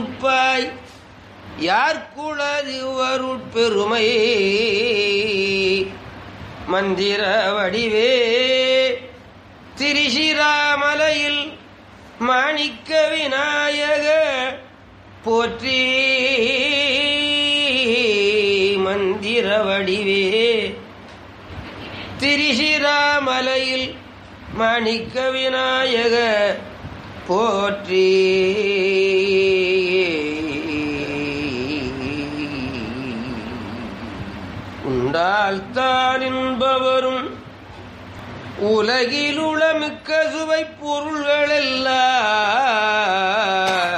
இருப்பாய் யார்குளதிவருட்பெருமை மந்திர வடிவே திரிசிராமலையில் மாணிக்க விநாயக போற்றி மந்திர வடிவே திரிசிராமலையில் மாணிக்க விநாயக போற்றி உண்டால் தான் என்பவரும் உலகில் உளமிக்க சுவை பொருள்களெல்லாம்